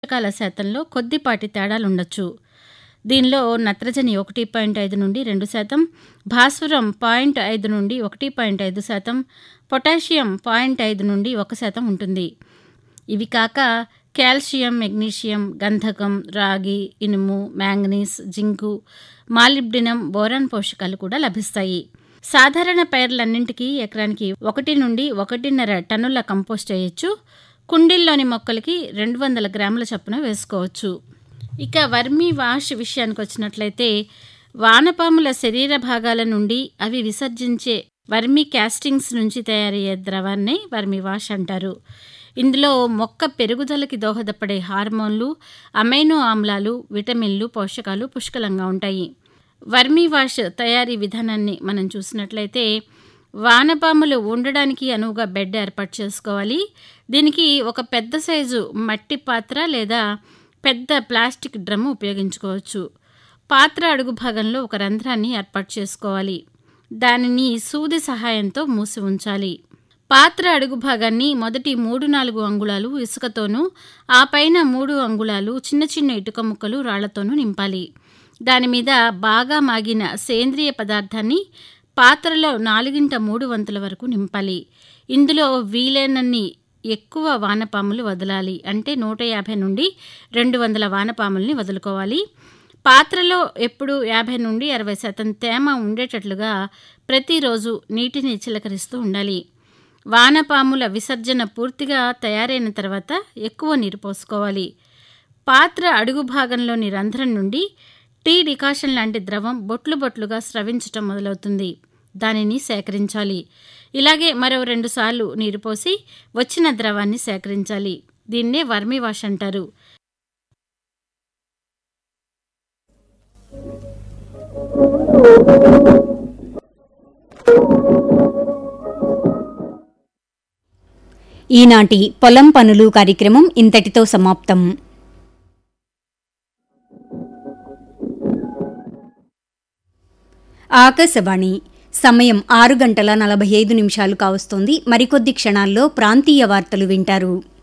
పోషకాల శాతంలో కొద్దిపాటి తేడాలుండొచ్చు దీనిలో నత్రజని ఒకటి పాయింట్ ఐదు నుండి రెండు శాతం భాస్వరం పాయింట్ ఐదు నుండి ఒకటి పాయింట్ ఐదు శాతం పొటాషియం పాయింట్ ఐదు నుండి ఒక శాతం ఉంటుంది ఇవి కాక కాల్షియం మెగ్నీషియం గంధకం రాగి ఇనుము మ్యాంగనీస్ జింకు మాలిబ్డినం బోరాన్ పోషకాలు కూడా లభిస్తాయి సాధారణ పైర్లన్నింటికీ ఎకరానికి ఒకటి నుండి ఒకటిన్నర టన్నుల కంపోస్ట్ చేయొచ్చు కుండీల్లోని మొక్కలకి రెండు వందల గ్రాముల చొప్పున వేసుకోవచ్చు ఇక వర్మీ వాష్ విషయానికి వచ్చినట్లయితే వానపాముల శరీర భాగాల నుండి అవి విసర్జించే వర్మీ క్యాస్టింగ్స్ నుంచి తయారయ్యే ద్రవాన్ని వర్మీ వాష్ అంటారు ఇందులో మొక్క పెరుగుదలకి దోహదపడే హార్మోన్లు అమైనో ఆమ్లాలు విటమిన్లు పోషకాలు పుష్కలంగా ఉంటాయి వర్మీ వాష్ తయారీ విధానాన్ని మనం చూసినట్లయితే వానపాములు ఉండడానికి అనువుగా బెడ్ ఏర్పాటు చేసుకోవాలి దీనికి ఒక పెద్ద సైజు మట్టి పాత్ర లేదా పెద్ద ప్లాస్టిక్ డ్రమ్ ఉపయోగించుకోవచ్చు పాత్ర అడుగు భాగంలో ఒక రంధ్రాన్ని ఏర్పాటు చేసుకోవాలి దానిని సూది సహాయంతో మూసి ఉంచాలి పాత్ర అడుగు భాగాన్ని మొదటి మూడు నాలుగు అంగుళాలు ఇసుకతోనూ ఆ పైన మూడు అంగుళాలు చిన్న చిన్న ఇటుక ముక్కలు రాళ్లతోనూ నింపాలి దాని మీద బాగా మాగిన సేంద్రియ పదార్థాన్ని పాత్రలో నాలుగింట మూడు వంతుల వరకు నింపాలి ఇందులో వీలైనన్ని ఎక్కువ వానపాములు వదలాలి అంటే నూట యాభై నుండి రెండు వందల వానపాముల్ని వదులుకోవాలి పాత్రలో ఎప్పుడు యాభై నుండి అరవై శాతం తేమ ఉండేటట్లుగా ప్రతిరోజు నీటిని చిలకరిస్తూ ఉండాలి వానపాముల విసర్జన పూర్తిగా తయారైన తర్వాత ఎక్కువ నీరు పోసుకోవాలి పాత్ర అడుగు భాగంలోని రంధ్రం నుండి టీ డికాషన్ లాంటి ద్రవం బొట్లు బొట్లుగా స్రవించటం మొదలవుతుంది దానిని సేకరించాలి ఇలాగే మరో రెండు సార్లు నీరు పోసి వచ్చిన ద్రవాన్ని సేకరించాలి దీన్నే వర్మి వాష్ అంటారు ఈనాటి పొలం పనులు కార్యక్రమం ఇంతటితో సమాప్తం ఆకాశవాణి సమయం ఆరు గంటల నలభై ఐదు నిమిషాలు కావస్తోంది మరికొద్ది క్షణాల్లో ప్రాంతీయ వార్తలు వింటారు